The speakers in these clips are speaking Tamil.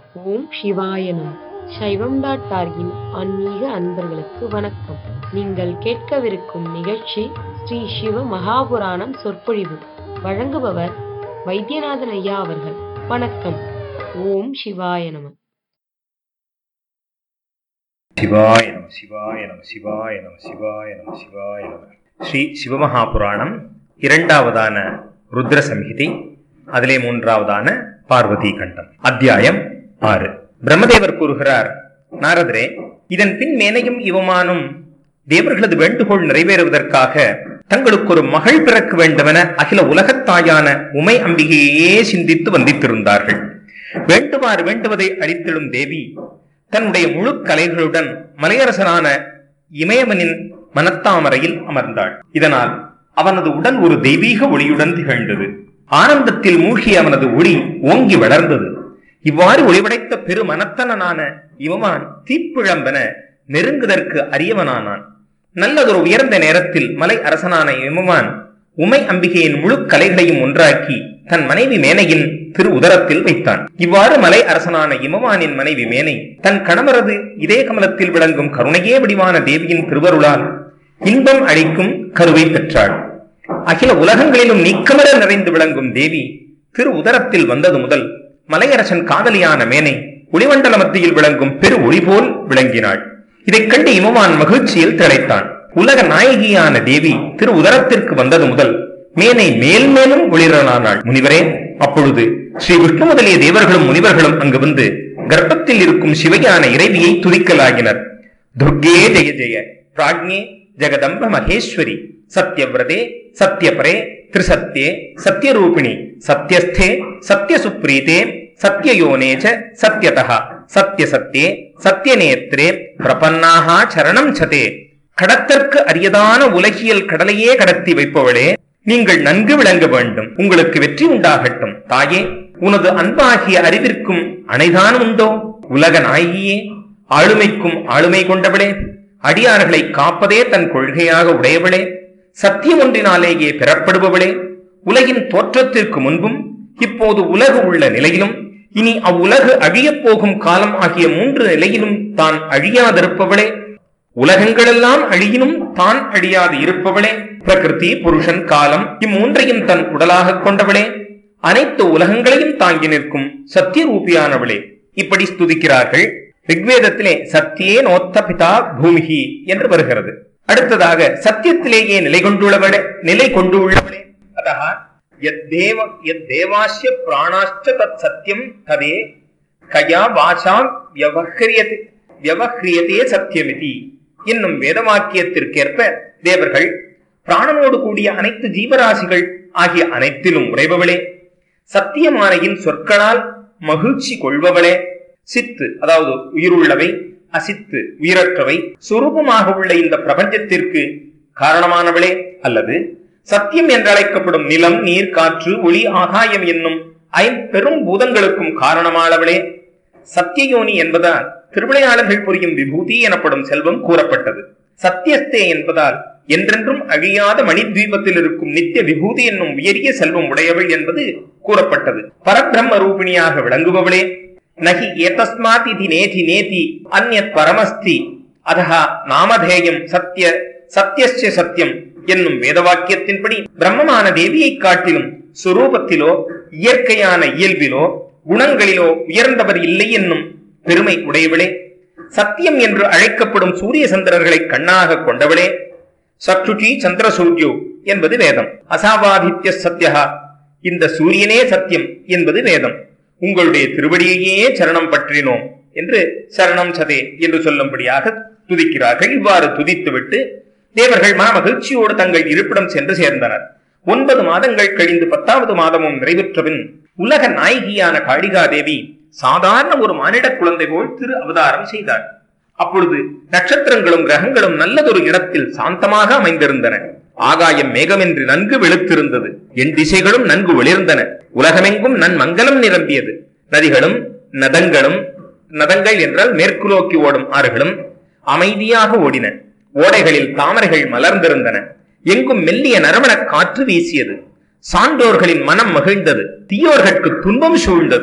ஓம் சிவாய நம சைவம் டாட் டார்கின் ஆன்மீக அன்பர்களுக்கு வணக்கம் நீங்கள் கேட்கவிருக்கும் நிகழ்ச்சி ஸ்ரீ சிவ மகாபுராணம் சொற்பொழிவு வழங்குபவர் வைத்தியநாதன் ஐயா அவர்கள் வணக்கம் ஓம் சிவாய நம சிவாய நம சிவாய நம சிவாய நம சிவாய நம சிவாய நம ஸ்ரீ சிவமகாபுராணம் இரண்டாவதான ருத்ர சம்ஹிதை அதிலே மூன்றாவதான பார்வதி கண்டம் அத்தியாயம் ஆறு பிரம்மதேவர் கூறுகிறார் நாரதரே இதன் பின் மேனையும் இவமானும் தேவர்களது வேண்டுகோள் நிறைவேறுவதற்காக தங்களுக்கு ஒரு மகள் பிறக்க வேண்டுமென அகில உலகத்தாயான உமை அம்பிகையே சிந்தித்து வந்தித்திருந்தார்கள் வேண்டுமாறு வேண்டுவதை அளித்திடும் தேவி தன்னுடைய முழு கலைகளுடன் மலையரசனான இமயமனின் மனத்தாமரையில் அமர்ந்தாள் இதனால் அவனது உடல் ஒரு தெய்வீக ஒளியுடன் திகழ்ந்தது ஆனந்தத்தில் மூழ்கிய அவனது ஒளி ஓங்கி வளர்ந்தது இவ்வாறு ஒளிவடைத்த பெரு மனத்தனனான இவமான் தீப்பிழம்பென நெருங்குதற்கு அரியவனானான் நல்லதொரு உயர்ந்த நேரத்தில் மலை அரசனான இமமான் உமை அம்பிகையின் முழு கலைகளையும் ஒன்றாக்கி தன் மனைவி மேனையின் திரு உதரத்தில் வைத்தான் இவ்வாறு மலை அரசனான இமவானின் மனைவி மேனை தன் கணவரது இதே கமலத்தில் விளங்கும் கருணையே வடிவான தேவியின் திருவருளால் இன்பம் அளிக்கும் கருவை பெற்றாள் அகில உலகங்களிலும் நீக்கமர நிறைந்து விளங்கும் தேவி திரு உதரத்தில் வந்தது முதல் மலையரசன் காதலியான மேனை ஒளிமண்டல மத்தியில் விளங்கும் பெரு ஒளி போல் விளங்கினாள் இதைக் கண்டு இமவான் மகிழ்ச்சியில் திளைத்தான் உலக நாயகியான தேவி திரு உதரத்திற்கு வந்தது முதல் மேனை மேல் மேலும் ஒளிரனானாள் முனிவரே அப்பொழுது ஸ்ரீ விஷ்ணு முதலிய தேவர்களும் முனிவர்களும் அங்கு வந்து கர்ப்பத்தில் இருக்கும் சிவஞான இறைவியை துதிக்கலாகினர் துர்கே ஜெய ஜெய பிராக்ஞே ஜெகதம்ப மகேஸ்வரி சத்யவிரதே சத்யபரே திரிசத்யே சத்யரூபிணி சத்யஸ்தே சத்யசுப்ரீதே சத்யயோனேச்ச சத்யதா சத்யசத்யே சத்யநேத்ரே பிரபன்னாகா சரணம் சதே கடத்தற்கு அரியதான உலகியல் கடலையே கடத்தி வைப்பவளே நீங்கள் நன்கு விளங்க வேண்டும் உங்களுக்கு வெற்றி உண்டாகட்டும் தாயே உனது அன்பாகிய அறிவிற்கும் அணைதான் உண்டோ உலக நாயகியே ஆளுமைக்கும் ஆளுமை கொண்டவளே அடியார்களை காப்பதே தன் கொள்கையாக உடையவளே சத்தியம் ஒன்றினாலேயே பெறப்படுபவளே உலகின் தோற்றத்திற்கு முன்பும் இப்போது உலகு உள்ள நிலையிலும் இனி அவ்வுலகு அழியப் போகும் காலம் ஆகிய மூன்று நிலையிலும் தான் அழியாதிருப்பவளே உலகங்களெல்லாம் அழியினும் தான் அழியாது இருப்பவளே பிரகிருதி புருஷன் காலம் இம்மூன்றையும் தன் உடலாக கொண்டவளே அனைத்து உலகங்களையும் தாங்கி நிற்கும் சத்தியரூபியானவளே இப்படி ஸ்துதிக்கிறார்கள் ரிக்வேதத்திலே சத்தியே நோத்த பிதா பூமிகி என்று வருகிறது அடுத்ததாக சத்தியத்திலேயே நிலை கொண்டுள்ளவளே நிலை கொண்டுள்ளவளே அதா யத்தேவ யத்தேவாஸ்ய பிராணாச்ச தத் சத்தியம் ததே கயா வாசா வியவஹ்ரியதே வியவஹ்ரியதே சத்தியமிதி என்னும் வேதவாக்கியத்திற்கேற்ப தேவர்கள் பிராணனோடு கூடிய அனைத்து ஜீவராசிகள் ஆகிய அனைத்திலும் உறைபவளே சத்தியமானையின் சொற்களால் மகிழ்ச்சி கொள்பவளே சித்து அதாவது உயிருள்ளவை அசித்து உயிரற்றவை சுரூபமாக உள்ள இந்த பிரபஞ்சத்திற்கு காரணமானவளே அல்லது சத்தியம் என்றழைக்கப்படும் நிலம் நீர் காற்று ஒளி ஆகாயம் என்னும் ஐம்பெரும் பூதங்களுக்கும் காரணமானவளே சத்தியயோனி என்பதால் திருவிளையாளர்கள் புரியும் விபூதி எனப்படும் செல்வம் கூறப்பட்டது சத்தியஸ்தே என்பதால் என்றென்றும் அழியாத மணித்வீபத்தில் இருக்கும் நித்திய விபூதி என்னும் உயரிய செல்வம் உடையவள் என்பது கூறப்பட்டது பரபிரம்ம ரூபிணியாக விளங்குபவளே நகி ஏதஸ்மாத் இதி நேதி நேதி அந்நத் பரமஸ்தி அதஹா நாமதேயம் சத்திய சத்தியஸ்ய சத்தியம் என்னும் வேதவாக்கியத்தின்படி பிரம்மமான தேவியை காட்டிலும் சுரூபத்திலோ இயற்கையான இயல்பிலோ குணங்களிலோ உயர்ந்தவர் இல்லை என்னும் பெருமை உடையவளே சத்தியம் என்று அழைக்கப்படும் சூரிய சந்திரர்களை கண்ணாக கொண்டவளே சற்றுச்சி சந்திர சூரியோ என்பது வேதம் அசாவாதித்ய சத்யகா இந்த சூரியனே சத்தியம் என்பது வேதம் உங்களுடைய திருவடியையே சரணம் பற்றினோம் என்று சரணம் சதே என்று சொல்லும்படியாக துதிக்கிறார்கள் இவ்வாறு துதித்துவிட்டு தேவர்கள் மனமகிழ்ச்சியோடு தங்கள் இருப்பிடம் சென்று சேர்ந்தனர் ஒன்பது மாதங்கள் கழிந்து பத்தாவது மாதமும் நிறைவுற்றபின் உலக நாயகியான காளிகா தேவி சாதாரண ஒரு மானிட குழந்தை போல் திரு அவதாரம் செய்தார் அப்பொழுது நட்சத்திரங்களும் கிரகங்களும் நல்லதொரு இடத்தில் சாந்தமாக அமைந்திருந்தன ஆகாயம் மேகமின்றி நன்கு வெளுத்திருந்தது என் திசைகளும் நன்கு ஒளிர்ந்தன உலகமெங்கும் நன் மங்கலம் நிரம்பியது நதிகளும் நதங்களும் நதங்கள் என்றால் மேற்கு நோக்கி ஓடும் ஆறுகளும் அமைதியாக ஓடின ஓடைகளில் தாமரைகள் மலர்ந்திருந்தன எங்கும் மெல்லிய நறுமண காற்று வீசியது சான்றோர்களின் மனம் மகிழ்ந்தது தீயோர்களுக்கு துன்பம் சூழ்ந்தது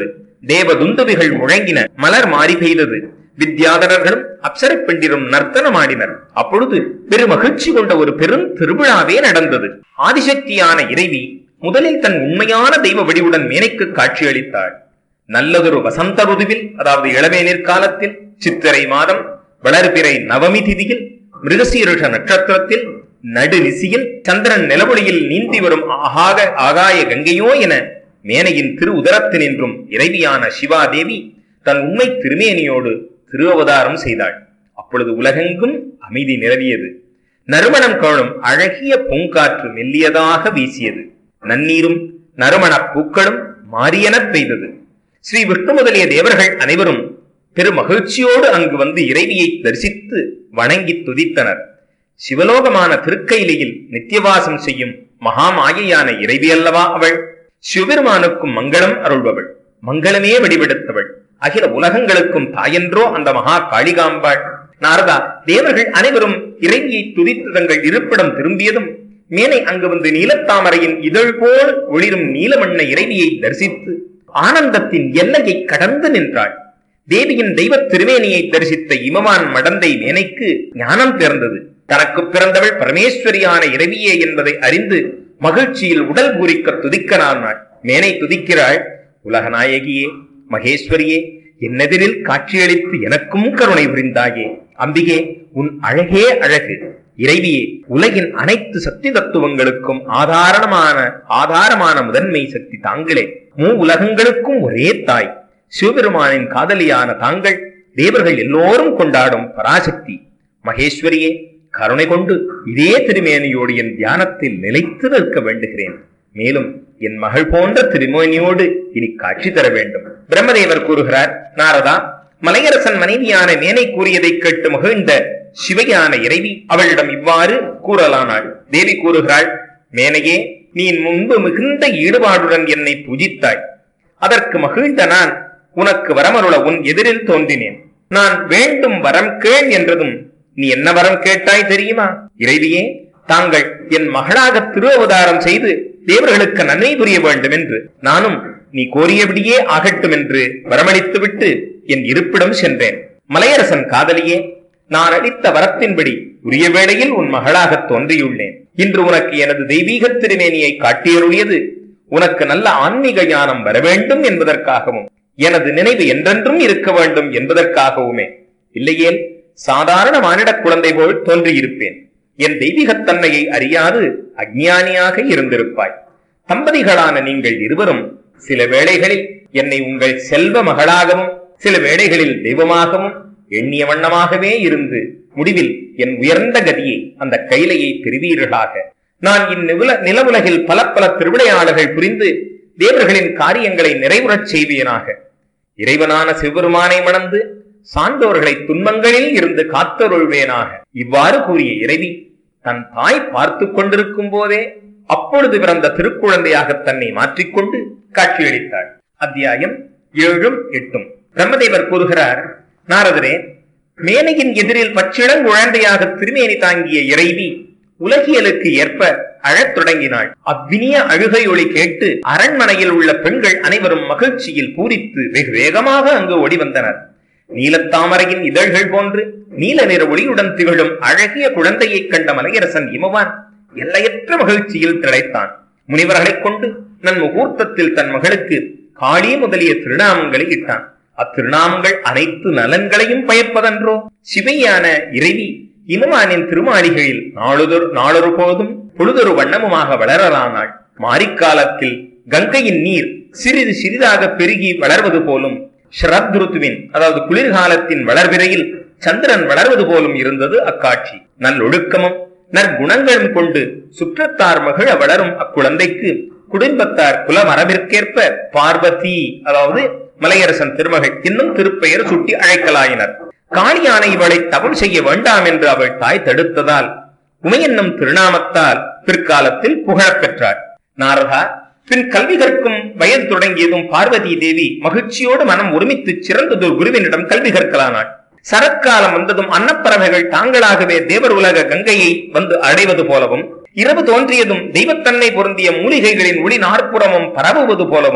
தேவ துந்துபிகள் முழங்கின மலர் மாறி பெய்தது வித்யாதரர்களும் அப்சர பெண்டிரும் நர்த்தனமாடினர் அப்பொழுது பெரும் மகிழ்ச்சி கொண்ட ஒரு பெரும் திருவிழாவே நடந்தது ஆதிசக்தியான இறைவி முதலில் தன் உண்மையான தெய்வ வடிவுடன் மேனைக்கு காட்சியளித்தாள் நல்லதொரு வசந்த ருதுவில் அதாவது இளவேநீர் காலத்தில் சித்திரை மாதம் வளர்பிறை நவமி திதியில் மிருகசீருஷ நட்சத்திரத்தில் நடுநிசியில் சந்திரன் நிலவொளியில் நீந்தி வரும் ஆகாக ஆகாய கங்கையோ என மேனையின் திரு உதரத்தினின்றும் இறைவியான சிவாதேவி தன் உண்மை திருமேனியோடு திரு அவதாரம் செய்தாள் அப்பொழுது உலகெங்கும் அமைதி நிலவியது நறுமணம் கவழும் அழகிய பூங்காற்று மெல்லியதாக வீசியது நன்னீரும் நறுமணப் பூக்களும் மாரியனப் பெய்தது ஸ்ரீ விஷ்ணு முதலிய தேவர்கள் அனைவரும் பெரும் மகிழ்ச்சியோடு அங்கு வந்து இறைவியை தரிசித்து வணங்கி துதித்தனர் சிவலோகமான திருக்கையிலையில் நித்தியவாசம் செய்யும் மகாமாயையான இறைவி அல்லவா அவள் சிவபெருமானுக்கும் மங்களம் அருள்பவள் மங்களமே வடிவெடுத்தவள் அகில உலகங்களுக்கும் தாயென்றோ அந்த மகா காளிகாம்பாள் நாரதா தேவர்கள் அனைவரும் இறைவியை துதித்து தங்கள் இருப்பிடம் திரும்பியதும் மேனை அங்கு வந்து நீலத்தாமரையின் இதழ் போல் ஒளிரும் நீலமண்ண இறைவியை தரிசித்து ஆனந்தத்தின் எல்லையை கடந்து நின்றாள் தேவியின் தெய்வ திருமேனியை தரிசித்த இமவான் மடந்தை மேனைக்கு ஞானம் பிறந்தது தனக்கு பிறந்தவள் பரமேஸ்வரியான இறைவியே என்பதை அறிந்து மகிழ்ச்சியில் உடல் பூரிக்க துதிக்கனானாள் மேனை துதிக்கிறாள் உலகநாயகியே மகேஸ்வரியே என்னெதிரில் காட்சியளித்து எனக்கும் கருணை புரிந்தாயே அம்பிகே உன் அழகே அழகு இறைவியே உலகின் அனைத்து சக்தி தத்துவங்களுக்கும் ஆதாரமான ஆதாரமான முதன்மை சக்தி தாங்களே மூ உலகங்களுக்கும் ஒரே தாய் சிவபெருமானின் காதலியான தாங்கள் தேவர்கள் எல்லோரும் கொண்டாடும் பராசக்தி மகேஸ்வரியே கருணை கொண்டு இதே திருமேனியோடு என் தியானத்தில் நிலைத்து நிற்க வேண்டுகிறேன் மேலும் என் மகள் போன்ற திருமேனியோடு இனி காட்சி தர வேண்டும் பிரம்மதேவர் கூறுகிறார் நாரதா மலையரசன் மனைவியான மேனை கூறியதை கேட்டு மகிழ்ந்த சிவையான இறைவி அவளிடம் இவ்வாறு கூறலானாள் தேவி கூறுகிறாள் மேனையே நீ முன்பு மிகுந்த ஈடுபாடுடன் என்னை பூஜித்தாய் அதற்கு மகிழ்ந்த நான் உனக்கு வரமருள உன் எதிரில் தோன்றினேன் நான் வேண்டும் வரம் கேள் என்றதும் நீ என்ன வரம் கேட்டாய் தெரியுமா இறைவியே தாங்கள் என் மகளாக திரு அவதாரம் செய்து தேவர்களுக்கு நன்மை புரிய வேண்டும் என்று நானும் நீ கோரியபடியே ஆகட்டும் என்று வரமளித்து விட்டு என் இருப்பிடம் சென்றேன் மலையரசன் காதலியே நான் அளித்த வரத்தின்படி உரிய வேளையில் உன் மகளாக தோன்றியுள்ளேன் இன்று உனக்கு எனது தெய்வீக திருமேனியை காட்டியருளியது உனக்கு நல்ல ஆன்மீக ஞானம் வர வேண்டும் என்பதற்காகவும் எனது நினைவு என்றென்றும் இருக்க வேண்டும் என்பதற்காகவுமே இல்லையேல் சாதாரண மானிட குழந்தை போல் தோன்றியிருப்பேன் என் தெய்வீகத்தன்மையை அறியாது அஜ்ஞானியாக இருந்திருப்பாய் தம்பதிகளான நீங்கள் இருவரும் சில வேளைகளில் என்னை உங்கள் செல்வ மகளாகவும் சில வேளைகளில் தெய்வமாகவும் எண்ணிய வண்ணமாகவே இருந்து முடிவில் என் உயர்ந்த கதியை அந்த கைலையை பெறுவீர்களாக நான் இந்நில நிலவுலகில் பல பல திருவிளையாடல்கள் புரிந்து தேவர்களின் காரியங்களை நிறைவுறச் செய்வேனாக இறைவனான சிவபெருமானை மணந்து சான்றோர்களை துன்பங்களில் இருந்து காத்தருள்வேனாக இவ்வாறு கூறிய இறைவி தன் தாய் பார்த்து கொண்டிருக்கும் போதே அப்பொழுது பிறந்த திருக்குழந்தையாக தன்னை மாற்றிக்கொண்டு காட்சியளித்தாள் அத்தியாயம் ஏழும் எட்டும் பிரம்மதேவர் கூறுகிறார் நாரதரே மேனையின் எதிரில் பச்சிளங்குழந்தையாக திருமேனி தாங்கிய இறைவி உலகியலுக்கு ஏற்ப அழத் தொடங்கினாள் அவ்வினிய அழுகை ஒளி கேட்டு அரண்மனையில் உள்ள பெண்கள் அனைவரும் மகிழ்ச்சியில் பூரித்து வெகு வேகமாக அங்கு ஓடி வந்தனர் நீலத்தாமரையின் இதழ்கள் போன்று நீல நிற ஒளியுடன் திகழும் அழகிய குழந்தையைக் கண்ட மலையரசன் இமவான் எல்லையற்ற மகிழ்ச்சியில் திளைத்தான் முனிவர்களைக் கொண்டு நன் முகூர்த்தத்தில் தன் மகளுக்கு காளி முதலிய திருநாமங்களை இட்டான் அத்திருநாமங்கள் அனைத்து நலன்களையும் பயப்பதன்றோ சிவையான இறைவி இமவானின் திருமாளிகையில் நாளொரு நாளொரு போதும் பொழுதொரு வண்ணமுமாக வளரலானாள் மாரிக்காலத்தில் கங்கையின் நீர் சிறிது சிறிதாக பெருகி வளர்வது போலும் ஷரத்ருத்துவின் அதாவது குளிர்காலத்தின் வளர்விரையில் சந்திரன் வளர்வது போலும் இருந்தது அக்காட்சி நல்லொழுக்கமும் நற்குணங்களும் கொண்டு சுற்றத்தார் மகிழ வளரும் அக்குழந்தைக்கு குடும்பத்தார் குல மரபிற்கேற்ப பார்வதி அதாவது மலையரசன் திருமகள் இன்னும் திருப்பெயர் சுட்டி அழைக்கலாயினர் காளியான இவளை தவம் செய்ய வேண்டாம் என்று அவள் தாய் தடுத்ததால் உமை என்னும் திருநாமத்தால் பிற்காலத்தில் புகழப் பெற்றாள் நாரதா பின் கல்வி கற்கும் வயது தொடங்கியதும் பார்வதி தேவி மகிழ்ச்சியோடு மனம் ஒருமித்து சிறந்ததொரு குருவினிடம் கல்வி கற்கலானாள் சரத்காலம் வந்ததும் அன்னப்பறவைகள் தாங்களாகவே தேவர் உலக கங்கையை வந்து அடைவது போலவும் இரவு தோன்றியதும் தெய்வத்தன்மை பொருந்திய மூலிகைகளின் ஒளி நாற்புறமும் பரவுவது போலவும்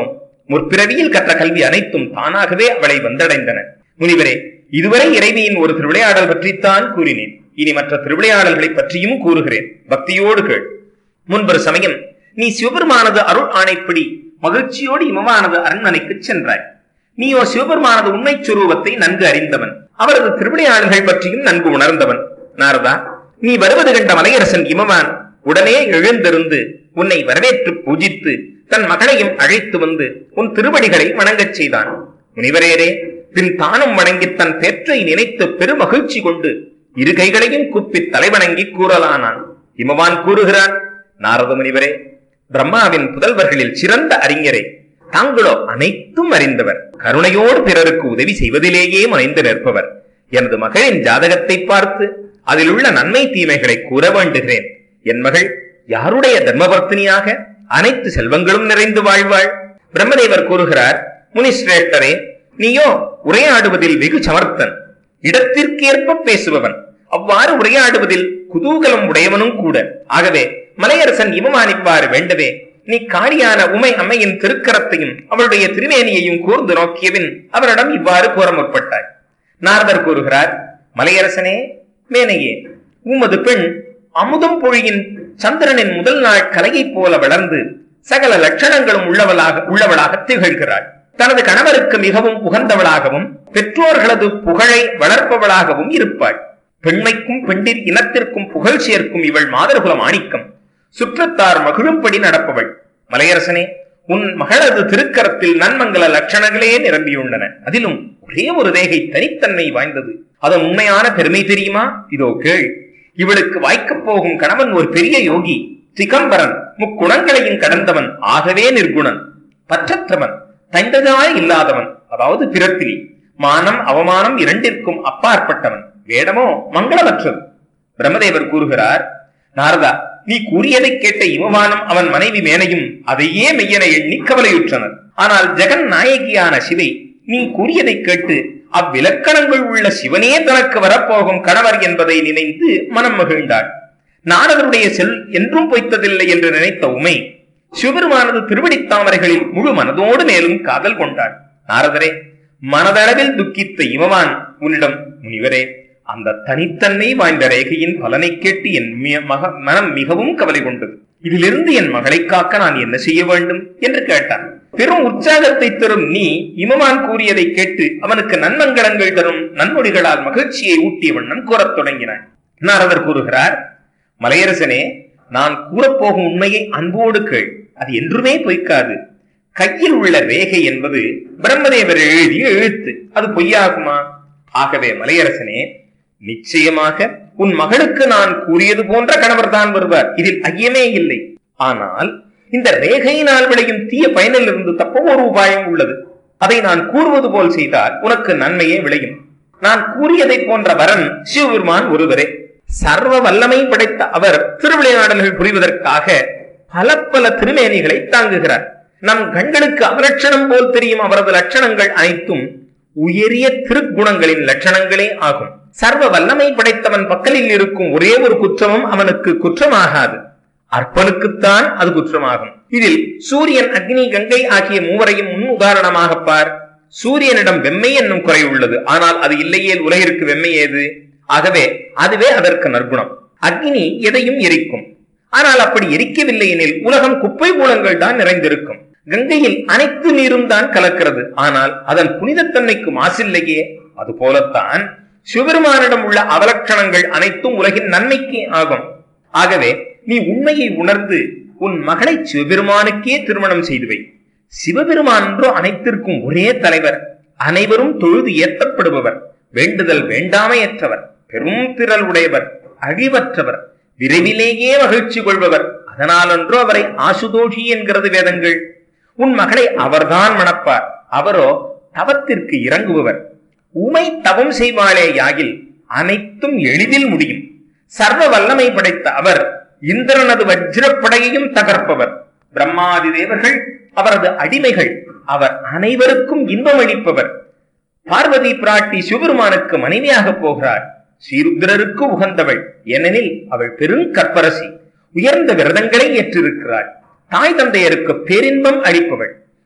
முற்பிறவியில் கற்ற கல்வி அனைத்தும் தானாகவே அவளை வந்தடைந்தன முனிவரே இதுவரை இறைவியின் ஒரு திருவிளையாடல் பற்றித்தான் கூறினேன் இனி மற்ற திருவிளையாடல்களை பற்றியும் கூறுகிறேன் பக்தியோடு கேள் முன்பொரு சமயம் நீ சிவபெருமானது அருள் ஆணைப்படி மகிழ்ச்சியோடு இமமானது அரண்மனைக்கு சென்றாய் நீயோ சிவபெருமானது உண்மை சுரூபத்தை நன்கு அறிந்தவன் அவரது திருவிளையாடல்கள் பற்றியும் நன்கு உணர்ந்தவன் நாரதா நீ வருவது கண்ட மலையரசன் இமவான் உடனே எழுந்திருந்து உன்னை வரவேற்று பூஜித்து தன் மகளையும் அழைத்து வந்து உன் திருவடிகளை வணங்கச் செய்தான் முனிவரேரே பின் தானும் வணங்கி தன் பெற்றை நினைத்து பெருமகிழ்ச்சி கொண்டு இரு கைகளையும் குப்பி தலைவணங்கி கூறலானான் இமவான் கூறுகிறான் நாரத முனிவரே பிரம்மாவின் புதல்வர்களில் சிறந்த அறிஞரே தாங்களோ அனைத்தும் அறிந்தவர் கருணையோடு பிறருக்கு உதவி செய்வதிலேயே முனைந்து நிற்பவர் எனது மகளின் ஜாதகத்தை பார்த்து அதில் உள்ள நன்மை தீமைகளை கூற வேண்டுகிறேன் என் மகள் யாருடைய தர்மபர்த்தினியாக அனைத்து செல்வங்களும் நிறைந்து வாழ்வாள் பிரம்மதேவர் கூறுகிறார் முனிஸ்ரேஷ்டரே நீயோ உரையாடுவதில் வெகு சமர்த்தன் இடத்திற்கேற்ப பேசுபவன் அவ்வாறு உரையாடுவதில் குதூகலம் உடையவனும் கூட ஆகவே மலையரசன் இவமானிப்பாறு வேண்டவே நீ காளியான உமை அம்மையின் திருக்கரத்தையும் அவளுடைய திருமேனியையும் கூர்ந்து நோக்கியபின் அவரிடம் இவ்வாறு கூற முற்பட்டாய் நாரதர் கூறுகிறார் மலையரசனே மேனையே உமது பெண் அமுதம் பொழியின் சந்திரனின் முதல் நாள் கலையைப் போல வளர்ந்து சகல லட்சணங்களும் உள்ளவளாக உள்ளவளாக திகழ்கிறாள் தனது கணவருக்கு மிகவும் உகந்தவளாகவும் பெற்றோர்களது புகழை வளர்ப்பவளாகவும் இருப்பாள் பெண்மைக்கும் பெண்டிர் இனத்திற்கும் புகழ் சேர்க்கும் இவள் மாதர்குல மாணிக்கம் சுற்றத்தார் மகிழும்படி நடப்பவள் மலையரசனே உன் மகளது திருக்கரத்தில் நன்மங்கல லட்சணங்களே நிரம்பியுள்ளன அதிலும் ஒரே ஒரு ரேகை தனித்தன்மை வாய்ந்தது அதன் உண்மையான பெருமை தெரியுமா இதோ கேள் இவளுக்கு வாய்க்கப் போகும் கணவன் ஒரு பெரிய யோகி திகம்பரன் முக்குணங்களையும் கடந்தவன் ஆகவே நிர்குணன் பற்றற்றவன் தந்ததாய் இல்லாதவன் அதாவது பிறப்பிலி மானம் அவமானம் இரண்டிற்கும் அப்பாற்பட்டவன் வேடமோ மங்களமற்றது பிரம்மதேவர் கூறுகிறார் நாரதா நீ கூறியதை கேட்ட இமவானும் அவன் மனைவி மேனையும் அதையே மெய்யென எண்ணி கவலையுற்றனர் ஆனால் ஜெகன் நாயகியான சிவை நீ கூறியதை கேட்டு அவ்விலக்கணங்கள் உள்ள சிவனே தனக்கு வரப்போகும் கணவர் என்பதை நினைந்து மனம் மகிழ்ந்தாள் நாரதருடைய செல் என்றும் பொய்த்ததில்லை என்று நினைத்த உமை சிவபெருமானது திருவடித் தாமரைகளில் முழு மனதோடு மேலும் காதல் கொண்டாள் நாரதரே மனதளவில் துக்கித்த இமவான் உன்னிடம் முனிவரே அந்த தனித்தன்மை வாய்ந்த ரேகையின் பலனை கேட்டு என் மி- மக- மனம் மிகவும் கவலை கொண்டது இதிலிருந்து என் மகளை காக்க நான் என்ன செய்ய வேண்டும் என்று கேட்டான் பெரும் உற்சாகத்தை தரும் நீ இமவான் கூறியதை கேட்டு அவனுக்கு நன்மங்களங்கள் தரும் நன்மொழிகளால் மகிழ்ச்சியை ஊட்டிய வண்ணம் கூறத் தொடங்கினான் நாரதர் கூறுகிறார் மலையரசனே நான் கூறப்போகும் உண்மையை அன்போடு கேள் அது என்றுமே பொய்க்காது கையில் உள்ள ரேகை என்பது பிரம்மதேவர் எழுதிய எழுத்து அது பொய்யாகுமா ஆகவே மலையரசனே நிச்சயமாக உன் மகளுக்கு நான் கூறியது போன்ற கணவர் தான் வருவார் இதில் ஐயமே இல்லை ஆனால் இந்த ரேகையினால் விளையும் தீய பயனிலிருந்து தப்ப ஒரு உபாயம் உள்ளது அதை நான் கூறுவது போல் செய்தால் உனக்கு நன்மையே விளையும் நான் கூறியதை போன்ற வரன் சிவபெருமான் ஒருவரே சர்வ வல்லமை படைத்த அவர் திருவிளையாடல்கள் புரிவதற்காக பல பல திருமேனிகளை தாங்குகிறார் நம் கண்களுக்கு அவலட்சணம் போல் தெரியும் அவரது லட்சணங்கள் அனைத்தும் உயரிய திருக்குணங்களின் லட்சணங்களே ஆகும் சர்வ வல்லமை படைத்தவன் பக்கலில் இருக்கும் ஒரே ஒரு குற்றமும் அவனுக்கு குற்றமாகாது அற்பனுக்குத்தான் அது குற்றமாகும் இதில் சூரியன் அக்னி கங்கை ஆகிய மூவரையும் முன் உதாரணமாக பார் சூரியனிடம் வெம்மை என்னும் குறை உள்ளது ஆனால் அது இல்லையேல் உலகிற்கு வெம்மை ஏது ஆகவே அதுவே அதற்கு நற்குணம் அக்னி எதையும் எரிக்கும் ஆனால் அப்படி எரிக்கவில்லை எனில் உலகம் குப்பை கூலங்கள் தான் நிறைந்திருக்கும் கங்கையில் அனைத்து நீரும் தான் கலக்கிறது ஆனால் அதன் புனிதத்தன்மைக்கு மாசில்லையே அது போலத்தான் சிவபெருமானிடம் உள்ள அவலட்சணங்கள் அனைத்தும் உலகின் நன்மைக்கு ஆகும் ஆகவே நீ உண்மையை உணர்ந்து உன் மகளை சிவபெருமானுக்கே திருமணம் செய்து வை சிவபெருமான் என்றோ அனைத்திற்கும் ஒரே தலைவர் அனைவரும் தொழுது ஏற்றப்படுபவர் வேண்டுதல் வேண்டாமையற்றவர் பெரும் திரள் உடையவர் அழிவற்றவர் விரைவிலேயே மகிழ்ச்சி கொள்பவர் அதனாலன்றோ அவரை ஆசுதோஷி என்கிறது வேதங்கள் உன் மகளை அவர்தான் மணப்பார் அவரோ தவத்திற்கு இறங்குபவர் உமை தவம் செய்வாளே யாகில் அனைத்தும் எளிதில் முடியும் சர்வ வல்லமை படைத்த அவர் இந்திரனது வஜ்ரப்படையையும் தகர்ப்பவர் பிரம்மாதி தேவர்கள் அவரது அடிமைகள் அவர் அனைவருக்கும் இன்பம் அளிப்பவர் பார்வதி பிராட்டி சிவபெருமானுக்கு மனைவியாக போகிறார் ஸ்ரீருத்ரருக்கு உகந்தவள் ஏனெனில் அவள் பெருங்கற்பரசி உயர்ந்த விரதங்களை ஏற்றிருக்கிறாள் தாய் தந்தையருக்கு பேரின்பம் அளிப்பவள்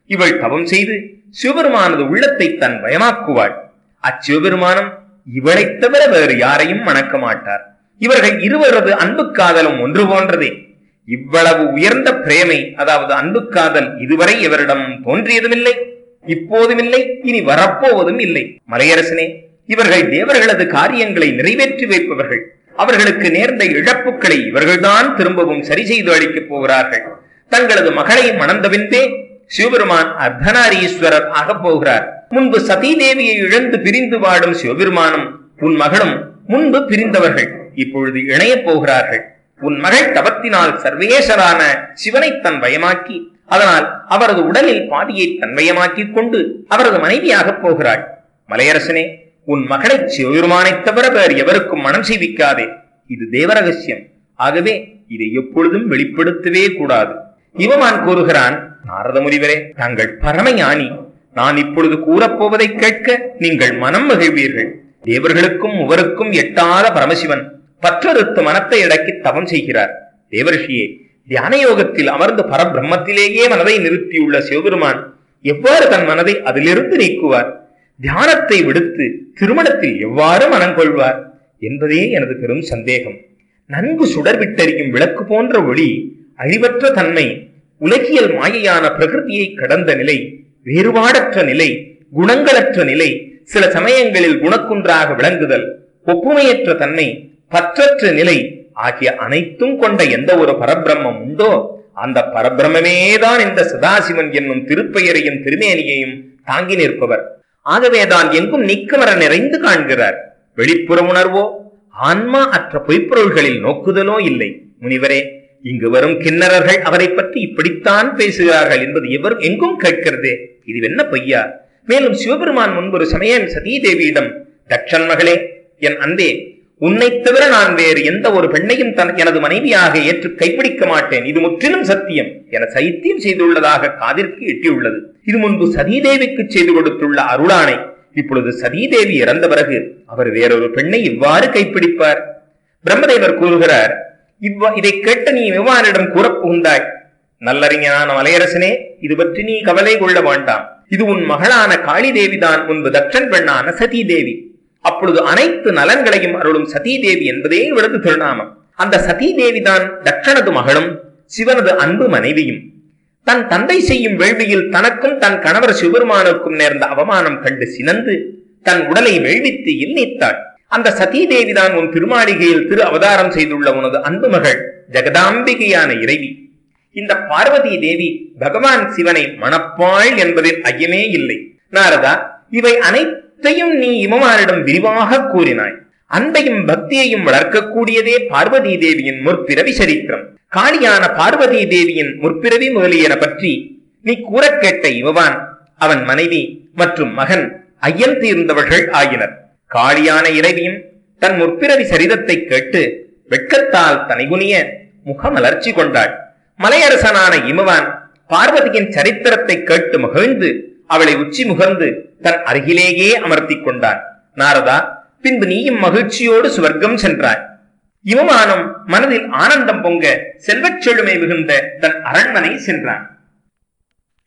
இவள் தவம் செய்து சிவபெருமானது உள்ளத்தை தன் பயமாக்குவாள் அச்சிவபெருமானம் இவளைத் தவிர வேறு யாரையும் மணக்க மாட்டார் இவர்கள் இருவரது அன்பு காதலும் ஒன்று போன்றதே இவ்வளவு உயர்ந்த பிரேமை அதாவது அன்பு காதல் இதுவரை இவரிடம் தோன்றியதுமில்லை இப்போதுமில்லை இனி வரப்போவதும் இல்லை மலையரசனே இவர்கள் தேவர்களது காரியங்களை நிறைவேற்றி வைப்பவர்கள் அவர்களுக்கு நேர்ந்த இழப்புகளை இவர்கள்தான் திரும்பவும் சரி செய்து அளிக்கப் போகிறார்கள் தங்களது மகளை மணந்த பின்பே சிவபெருமான் அர்த்தநாரீஸ்வரர் ஆகப் போகிறார் முன்பு சதீ தேவியை இழந்து பிரிந்து வாடும் சிவபெருமானும் உன் மகளும் முன்பு பிரிந்தவர்கள் இப்பொழுது இணையப் போகிறார்கள் உன் மகள் தவத்தினால் சர்வேசரான சிவனை தன் பயமாக்கி அதனால் அவரது உடலில் பாதியை தன்வயமாக்கிக் கொண்டு அவரது மனைவியாகப் போகிறாள் மலையரசனே உன் மகளை சிவபெருமானைத் தவிர வேறு எவருக்கும் மனம் செய்விக்காதே இது தேவரகசியம் ஆகவே இதை எப்பொழுதும் வெளிப்படுத்தவே கூடாது இவமான் கூறுகிறான் நாரத முனிவரே தாங்கள் பரமஞானி நான் இப்பொழுது கூறப்போவதை கேட்க நீங்கள் மனம் மகிழ்வீர்கள் தேவர்களுக்கும் உவருக்கும் எட்டாத பரமசிவன் பற்றறுத்து மனத்தை அடக்கி தவம் செய்கிறார் தேவரிஷியே தியான யோகத்தில் அமர்ந்து பரபிரம்மத்திலேயே மனதை நிறுத்தியுள்ள சிவபெருமான் எவ்வாறு தன் மனதை அதிலிருந்து நீக்குவார் தியானத்தை விடுத்து திருமணத்தில் எவ்வாறு மனம் கொள்வார் என்பதே எனது பெரும் சந்தேகம் நன்கு சுடர் விட்டறியும் விளக்கு போன்ற ஒளி அழிவற்ற தன்மை உலகியல் மாயையான பிரகிருதியை கடந்த நிலை வேறுபாடற்ற நிலை குணங்களற்ற நிலை சில சமயங்களில் குணக்குன்றாக விளங்குதல் ஒப்புமையற்ற தன்மை பற்றற்ற நிலை ஆகிய அனைத்தும் கொண்ட எந்த ஒரு பரபிரம்மம் உண்டோ அந்த பரபிரம்மே இந்த சதாசிவன் என்னும் திருப்பெயரையும் திருமேனியையும் தாங்கி நிற்பவர் ஆகவேதான் எங்கும் நீக்கமர நிறைந்து காண்கிறார் வெளிப்புற உணர்வோ ஆன்மா அற்ற பொய்ப்பொருள்களில் நோக்குதலோ இல்லை முனிவரே இங்கு வரும் கிண்ணறர்கள் அவரை பற்றி இப்படித்தான் பேசுகிறார்கள் என்பது எவர் எங்கும் கேட்கிறதே இது என்ன பொய்யா மேலும் சிவபெருமான் முன்பொரு சமயம் சதீதேவியிடம் தட்சன் மகளே என் அன்பே உன்னைத் தவிர நான் வேறு எந்த ஒரு பெண்ணையும் தன் எனது மனைவியாக ஏற்று கைப்பிடிக்க மாட்டேன் இது முற்றிலும் சத்தியம் என சைத்தியம் செய்துள்ளதாக காதிற்கு எட்டியுள்ளது இது முன்பு சதீதேவிக்கு செய்து கொடுத்துள்ள அருளானை இப்பொழுது சதீதேவி இறந்த பிறகு அவர் வேறொரு பெண்ணை இவ்வாறு கைப்பிடிப்பார் பிரம்மதேவர் கூறுகிறார் இவ்வ இதை கேட்ட நீ விவானிடம் கூறப் புகுந்தாய் நல்லறிஞனான மலையரசனே இது பற்றி நீ கவலை கொள்ள வேண்டாம் இது உன் மகளான காளி தேவிதான் முன்பு தட்சன் பெண்ணான சதீ தேவி அப்பொழுது அனைத்து நலன்களையும் அருளும் சதீ தேவி என்பதே இவரது திருநாமம் அந்த சதீ தேவிதான் தட்சணது மகளும் சிவனது அன்பு மனைவியும் தன் தந்தை செய்யும் வேள்வியில் தனக்கும் தன் கணவர் சிவபெருமானுக்கும் நேர்ந்த அவமானம் கண்டு சினந்து தன் உடலை வேள்வித்து நீத்தாள் அந்த சதீ தேவிதான் உன் திருமாளிகையில் திரு அவதாரம் செய்துள்ள உனது அன்பு மகள் ஜெகதாம்பிகையான இறைவி இந்த பார்வதி தேவி பகவான் சிவனை மணப்பாள் என்பதில் ஐயமே இல்லை நாரதா இவை அனைத்தையும் நீ இமமாரிடம் விரிவாக கூறினாய் அன்பையும் பக்தியையும் வளர்க்கக்கூடியதே பார்வதி தேவியின் முற்பிறவி சரித்திரம் காளியான பார்வதி தேவியின் முற்பிறவி முதலியன பற்றி நீ கூறக் கேட்ட இவவான் அவன் மனைவி மற்றும் மகன் ஐயன் தீர்ந்தவர்கள் ஆகினர் காளியான இறைவியும் தன் முற்பிறவி சரிதத்தை கேட்டு வெட்கத்தால் தனைகுனிய முகமலர்ச்சி கொண்டாள் மலையரசனான இமவான் பார்வதியின் சரித்திரத்தை கேட்டு மகிழ்ந்து அவளை உச்சி முகர்ந்து தன் அருகிலேயே அமர்த்திக் கொண்டான் நாரதா பின்பு நீயும் மகிழ்ச்சியோடு சுவர்க்கம் சென்றாய் இவமானும் மனதில் ஆனந்தம் பொங்க செல்வச் செழுமை மிகுந்த தன் அரண்மனை சென்றான்